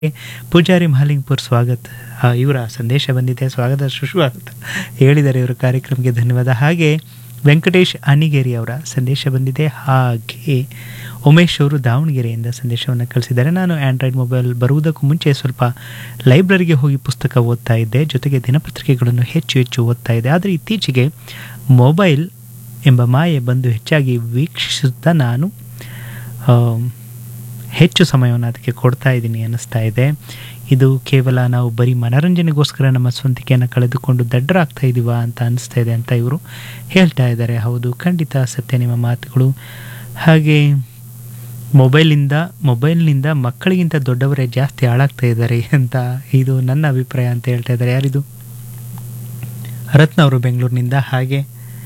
ಪೂಜಾರಿ ಮಹಾಲಿಂಗ್ಪುರ್ ಸ್ವಾಗತ ಆ, ಇವರ ಸಂದೇಶ ಬಂದಿದೆ ಸ್ವಾಗತ ಸುಸ್ವಾಗತ ಹೇಳಿದ್ದಾರೆ ಇವರ ಕಾರ್ಯಕ್ರಮಕ್ಕೆ ಧನ್ಯವಾದ ಹಾಗೆ ವೆಂಕಟೇಶ್ ಅನಿಗೇರಿ ಅವರ ಸಂದೇಶ ಬಂದಿದೆ ಹಾಗೆ ಉಮೇಶ್ ಅವರು ದಾವಣಗೆರೆಯಿಂದ ಸಂದೇಶವನ್ನು ಕಳಿಸಿದ್ದಾರೆ ನಾನು ಆ್ಯಂಡ್ರಾಯ್ಡ್ ಮೊಬೈಲ್ ಬರುವುದಕ್ಕೂ ಮುಂಚೆ ಸ್ವಲ್ಪ ಲೈಬ್ರರಿಗೆ ಹೋಗಿ ಪುಸ್ತಕ ಓದ್ತಾ ಇದ್ದೆ ಜೊತೆಗೆ ದಿನಪತ್ರಿಕೆಗಳನ್ನು ಹೆಚ್ಚು ಹೆಚ್ಚು ಓದ್ತಾ ಇದ್ದೆ ಆದರೆ ಇತ್ತೀಚೆಗೆ ಮೊಬೈಲ್ ಎಂಬ ಮಾಯೆ ಬಂದು ಹೆಚ್ಚಾಗಿ ವೀಕ್ಷಿಸುತ್ತಾ ನಾನು ಆ, ಹೆಚ್ಚು ಸಮಯವನ್ನು ಅದಕ್ಕೆ ಕೊಡ್ತಾ ಇದ್ದೀನಿ ಅನ್ನಿಸ್ತಾ ಇದೆ ಇದು ಕೇವಲ ನಾವು ಬರೀ ಮನರಂಜನೆಗೋಸ್ಕರ ನಮ್ಮ ಸ್ವಂತಿಕೆಯನ್ನು ಕಳೆದುಕೊಂಡು ದಡ್ಡರಾಗ್ತಾ ಇದ್ದೀವಾ ಅಂತ ಅನಿಸ್ತಾ ಇದೆ ಅಂತ ಇವರು ಹೇಳ್ತಾ ಇದ್ದಾರೆ ಹೌದು ಖಂಡಿತ ಸತ್ಯ ನಿಮ್ಮ ಮಾತುಗಳು ಹಾಗೆ ಮೊಬೈಲಿಂದ ಮೊಬೈಲ್ನಿಂದ ಮಕ್ಕಳಿಗಿಂತ ದೊಡ್ಡವರೇ ಜಾಸ್ತಿ ಹಾಳಾಗ್ತಾ ಇದ್ದಾರೆ ಅಂತ ಇದು ನನ್ನ ಅಭಿಪ್ರಾಯ ಅಂತ ಹೇಳ್ತಾ ಇದ್ದಾರೆ ಯಾರಿದು ರತ್ನ ಅವರು ಬೆಂಗಳೂರಿನಿಂದ ಹಾಗೆ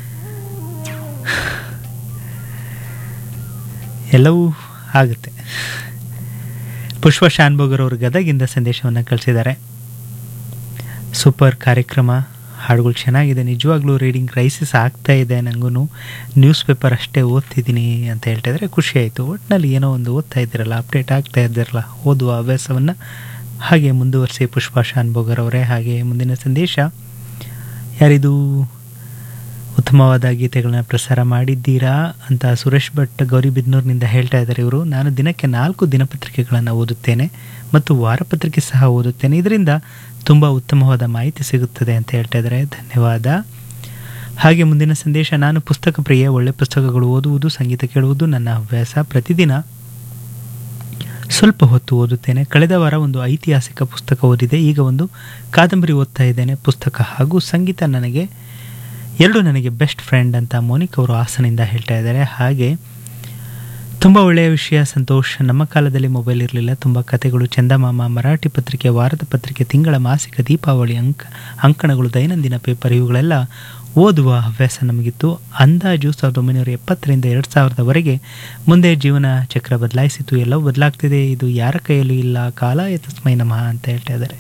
ಎಲ್ಲವೂ ಆಗುತ್ತೆ ಪುಷ್ಪ ಶಾನ್ಭೋಗರ್ ಅವರು ಗದಗಿಂದ ಸಂದೇಶವನ್ನು ಕಳಿಸಿದ್ದಾರೆ ಸೂಪರ್ ಕಾರ್ಯಕ್ರಮ ಹಾಡುಗಳು ಚೆನ್ನಾಗಿದೆ ನಿಜವಾಗ್ಲೂ ರೀಡಿಂಗ್ ಕ್ರೈಸಿಸ್ ಆಗ್ತಾ ಇದೆ ನನಗೂ ನ್ಯೂಸ್ ಪೇಪರ್ ಅಷ್ಟೇ ಓದ್ತಿದ್ದೀನಿ ಅಂತ ಹೇಳ್ತಾ ಇದ್ದಾರೆ ಖುಷಿ ಆಯಿತು ಒಟ್ಟಿನಲ್ಲಿ ಏನೋ ಒಂದು ಓದ್ತಾ ಇದ್ದೀರಲ್ಲ ಅಪ್ಡೇಟ್ ಆಗ್ತಾ ಇದ್ದೀರಲ್ಲ ಓದುವ ಹವ್ಯಾಸವನ್ನು ಹಾಗೆ ಮುಂದುವರಿಸಿ ಪುಷ್ಪ ಶಾನ್ಭೋಗರ್ ಅವರೇ ಹಾಗೆ ಮುಂದಿನ ಸಂದೇಶ ಯಾರಿದು ಉತ್ತಮವಾದ ಗೀತೆಗಳನ್ನ ಪ್ರಸಾರ ಮಾಡಿದ್ದೀರಾ ಅಂತ ಸುರೇಶ್ ಭಟ್ ಗೌರಿಬಿದ್ನೂರಿನಿಂದ ಹೇಳ್ತಾ ಇದ್ದಾರೆ ಇವರು ನಾನು ದಿನಕ್ಕೆ ನಾಲ್ಕು ದಿನಪತ್ರಿಕೆಗಳನ್ನು ಓದುತ್ತೇನೆ ಮತ್ತು ವಾರಪತ್ರಿಕೆ ಸಹ ಓದುತ್ತೇನೆ ಇದರಿಂದ ತುಂಬ ಉತ್ತಮವಾದ ಮಾಹಿತಿ ಸಿಗುತ್ತದೆ ಅಂತ ಹೇಳ್ತಾ ಇದ್ದಾರೆ ಧನ್ಯವಾದ ಹಾಗೆ ಮುಂದಿನ ಸಂದೇಶ ನಾನು ಪುಸ್ತಕ ಪ್ರಿಯ ಒಳ್ಳೆ ಪುಸ್ತಕಗಳು ಓದುವುದು ಸಂಗೀತ ಕೇಳುವುದು ನನ್ನ ಹವ್ಯಾಸ ಪ್ರತಿದಿನ ಸ್ವಲ್ಪ ಹೊತ್ತು ಓದುತ್ತೇನೆ ಕಳೆದ ವಾರ ಒಂದು ಐತಿಹಾಸಿಕ ಪುಸ್ತಕ ಓದಿದೆ ಈಗ ಒಂದು ಕಾದಂಬರಿ ಓದ್ತಾ ಇದ್ದೇನೆ ಪುಸ್ತಕ ಹಾಗೂ ಸಂಗೀತ ನನಗೆ ಎರಡು ನನಗೆ ಬೆಸ್ಟ್ ಫ್ರೆಂಡ್ ಅಂತ ಮೋನಿಕ್ ಅವರು ಹಾಸನಿಂದ ಹೇಳ್ತಾ ಇದ್ದಾರೆ ಹಾಗೆ ತುಂಬ ಒಳ್ಳೆಯ ವಿಷಯ ಸಂತೋಷ್ ನಮ್ಮ ಕಾಲದಲ್ಲಿ ಮೊಬೈಲ್ ಇರಲಿಲ್ಲ ತುಂಬ ಕತೆಗಳು ಚಂದಮಾಮ ಮರಾಠಿ ಪತ್ರಿಕೆ ವಾರದ ಪತ್ರಿಕೆ ತಿಂಗಳ ಮಾಸಿಕ ದೀಪಾವಳಿ ಅಂಕ ಅಂಕಣಗಳು ದೈನಂದಿನ ಪೇಪರ್ ಇವುಗಳೆಲ್ಲ ಓದುವ ಹವ್ಯಾಸ ನಮಗಿತ್ತು ಅಂದಾಜು ಸಾವಿರದ ಒಂಬೈನೂರ ಎಪ್ಪತ್ತರಿಂದ ಎರಡು ಸಾವಿರದವರೆಗೆ ಮುಂದೆ ಜೀವನ ಚಕ್ರ ಬದಲಾಯಿಸಿತು ಎಲ್ಲವೂ ಬದಲಾಗ್ತಿದೆ ಇದು ಯಾರ ಕೈಯಲ್ಲೂ ಇಲ್ಲ ಕಾಲಾಯ ತಸ್ಮೈ ನಮಃ ಅಂತ ಹೇಳ್ತಾ ಇದ್ದಾರೆ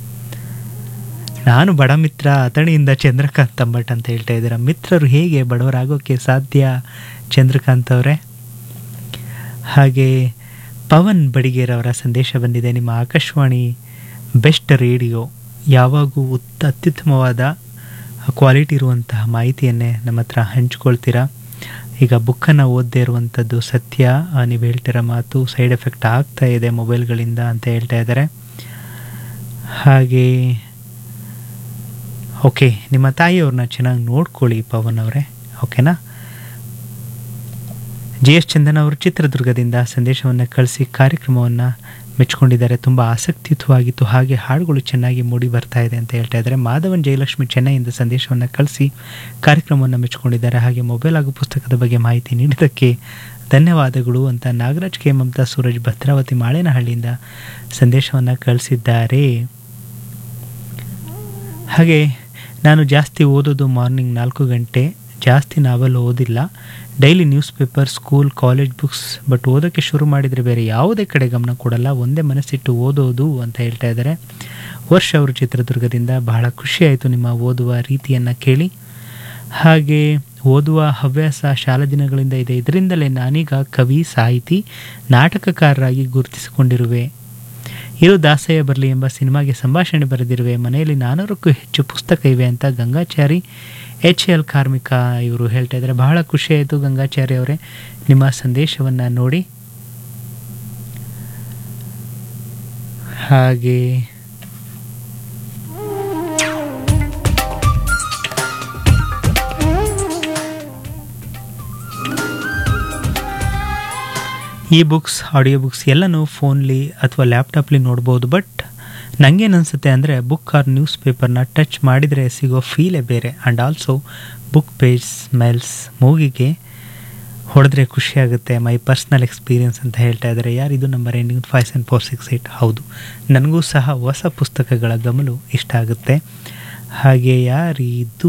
ನಾನು ಬಡ ಮಿತ್ರ ಅತಣಿಯಿಂದ ಚಂದ್ರಕಾಂತ್ ಅಂಬಟ್ ಅಂತ ಹೇಳ್ತಾ ಇದ್ದೀರಾ ಮಿತ್ರರು ಹೇಗೆ ಬಡವರಾಗೋಕ್ಕೆ ಸಾಧ್ಯ ಚಂದ್ರಕಾಂತ್ ಅವರೇ ಹಾಗೆ ಪವನ್ ಬಡಿಗೇರವರ ಸಂದೇಶ ಬಂದಿದೆ ನಿಮ್ಮ ಆಕಾಶವಾಣಿ ಬೆಸ್ಟ್ ರೇಡಿಯೋ ಯಾವಾಗೂ ಉತ್ತ ಅತ್ಯುತ್ತಮವಾದ ಕ್ವಾಲಿಟಿ ಇರುವಂತಹ ಮಾಹಿತಿಯನ್ನೇ ನಮ್ಮ ಹತ್ರ ಹಂಚ್ಕೊಳ್ತೀರಾ ಈಗ ಬುಕ್ಕನ್ನು ಓದದೇ ಇರುವಂಥದ್ದು ಸತ್ಯ ಆ, ನೀವು ಹೇಳ್ತಿರೋ ಮಾತು ಸೈಡ್ ಎಫೆಕ್ಟ್ ಆಗ್ತಾ ಇದೆ ಮೊಬೈಲ್ಗಳಿಂದ ಅಂತ ಹೇಳ್ತಾ ಇದ್ದಾರೆ ಹಾಗೆ ಓಕೆ ನಿಮ್ಮ ತಾಯಿಯವ್ರನ್ನ ಚೆನ್ನಾಗಿ ನೋಡ್ಕೊಳ್ಳಿ ಪವನ್ ಅವರೇ ಓಕೆನಾ ಜಿ ಎಸ್ ಚಂದನ್ ಅವರು ಚಿತ್ರದುರ್ಗದಿಂದ ಸಂದೇಶವನ್ನು ಕಳಿಸಿ ಕಾರ್ಯಕ್ರಮವನ್ನು ಮೆಚ್ಕೊಂಡಿದ್ದಾರೆ ತುಂಬ ಆಸಕ್ತಿಯುತವಾಗಿತ್ತು ಹಾಗೆ ಹಾಡುಗಳು ಚೆನ್ನಾಗಿ ಮೂಡಿ ಬರ್ತಾ ಇದೆ ಅಂತ ಹೇಳ್ತಾ ಇದ್ದಾರೆ ಮಾಧವನ್ ಜಯಲಕ್ಷ್ಮಿ ಚೆನ್ನೈಯಿಂದ ಸಂದೇಶವನ್ನು ಕಳಿಸಿ ಕಾರ್ಯಕ್ರಮವನ್ನು ಮೆಚ್ಕೊಂಡಿದ್ದಾರೆ ಹಾಗೆ ಮೊಬೈಲ್ ಹಾಗೂ ಪುಸ್ತಕದ ಬಗ್ಗೆ ಮಾಹಿತಿ ನೀಡಿದ್ದಕ್ಕೆ ಧನ್ಯವಾದಗಳು ಅಂತ ನಾಗರಾಜ್ ಕೆ ಮಮತಾ ಸೂರಜ್ ಭದ್ರಾವತಿ ಮಾಳೇನಹಳ್ಳಿಯಿಂದ ಸಂದೇಶವನ್ನು ಕಳಿಸಿದ್ದಾರೆ ಹಾಗೆ ನಾನು ಜಾಸ್ತಿ ಓದೋದು ಮಾರ್ನಿಂಗ್ ನಾಲ್ಕು ಗಂಟೆ ಜಾಸ್ತಿ ನಾವೆಲ್ಲ ಓದಿಲ್ಲ daily news paper school college books but ಓದೋಕ್ಕೆ ಶುರು ಮಾಡಿದರೆ ಬೇರೆ ಯಾವುದೇ ಕಡೆ ಗಮನ ಕೊಡಲ್ಲ ಒಂದೇ ಮನಸ್ಸಿಟ್ಟು ಓದೋದು ಅಂತ ಹೇಳ್ತಾ ಇದ್ದಾರೆ ವರ್ಷ ಅವರು ಚಿತ್ರದುರ್ಗದಿಂದ ಬಹಳ ಖುಷಿ ಆಯಿತು ನಿಮ್ಮ ಓದುವ ರೀತಿಯನ್ನು ಕೇಳಿ ಹಾಗೆ ಓದುವ ಹವ್ಯಾಸ ಶಾಲಾ ದಿನಗಳಿಂದ ಇದೆ ಇದರಿಂದಲೇ ನಾನೀಗ ಕವಿ ಸಾಹಿತಿ ನಾಟಕಕಾರರಾಗಿ ಗುರುತಿಸಿಕೊಂಡಿರುವೆ ಇರು ದಾಸಯ್ಯ ಬರಲಿ ಎಂಬ ಸಿನಿಮಾಗೆ ಸಂಭಾಷಣೆ ಬರೆದಿರುವೆ ಮನೆಯಲ್ಲಿ ನಾನ್ನೂರಕ್ಕೂ ಹೆಚ್ಚು ಪುಸ್ತಕ ಇವೆ ಅಂತ ಗಂಗಾಚಾರಿ ಎಚ್ ಎಲ್ ಕಾರ್ಮಿಕ ಇವರು ಹೇಳ್ತಾ ಇದ್ದಾರೆ ಬಹಳ ಖುಷಿ ಆಯಿತು ಗಂಗಾಚಾರಿ ಅವರೇ ನಿಮ್ಮ ಸಂದೇಶವನ್ನು ನೋಡಿ ಹಾಗೆ ಈ ಬುಕ್ಸ್ ಆಡಿಯೋ ಬುಕ್ಸ್ ಎಲ್ಲನೂ ಫೋನ್ಲಿ ಅಥವಾ ಲ್ಯಾಪ್ಟಾಪ್ಲಿ ನೋಡ್ಬೋದು ಬಟ್ ನನಗೇನು ಅನಿಸುತ್ತೆ ಅಂದರೆ ಬುಕ್ ಆರ್ ನ್ಯೂಸ್ ಪೇಪರ್ನ ಟಚ್ ಮಾಡಿದರೆ ಸಿಗೋ ಫೀಲೇ ಬೇರೆ and also book page smells ಮೂಗಿಗೆ ಹೊಡೆದ್ರೆ ಖುಷಿಯಾಗುತ್ತೆ ಮೈ ಪರ್ಸ್ನಲ್ ಎಕ್ಸ್ಪೀರಿಯನ್ಸ್ ಅಂತ ಹೇಳ್ತಾ ಇದ್ದಾರೆ ಯಾರಿದು number ending five seven four six eight ಹೌದು ನನಗೂ ಸಹ ಹೊಸ ಪುಸ್ತಕಗಳ ಗಮಲು ಇಷ್ಟ ಆಗುತ್ತೆ ಹಾಗೆ ಯಾರಿದು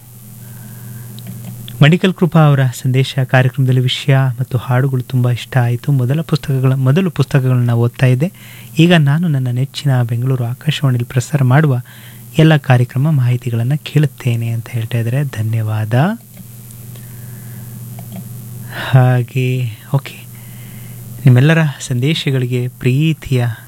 ಮೆಡಿಕಲ್ ಕೃಪಾ ಅವರ ಸಂದೇಶ ಕಾರ್ಯಕ್ರಮದಲ್ಲಿ ವಿಷಯ ಮತ್ತು ಹಾಡುಗಳು ತುಂಬ ಇಷ್ಟ ಆಯಿತು ಮೊದಲ ಪುಸ್ತಕಗಳ ಮೊದಲು ಪುಸ್ತಕಗಳನ್ನ ಓದ್ತಾ ಇದ್ದೆ ಈಗ ನಾನು ನನ್ನ ನೆಚ್ಚಿನ ಬೆಂಗಳೂರು ಆಕಾಶವಾಣಿಯಲ್ಲಿ ಪ್ರಸಾರ ಮಾಡುವ ಎಲ್ಲ ಕಾರ್ಯಕ್ರಮ ಮಾಹಿತಿಗಳನ್ನು ಕೇಳುತ್ತೇನೆ ಅಂತ ಹೇಳ್ತಾ ಇದ್ದಾರೆ ಧನ್ಯವಾದ ಹಾಗೆ ಓಕೆ ನಿಮ್ಮೆಲ್ಲರ ಸಂದೇಶಗಳಿಗೆ ಪ್ರೀತಿಯ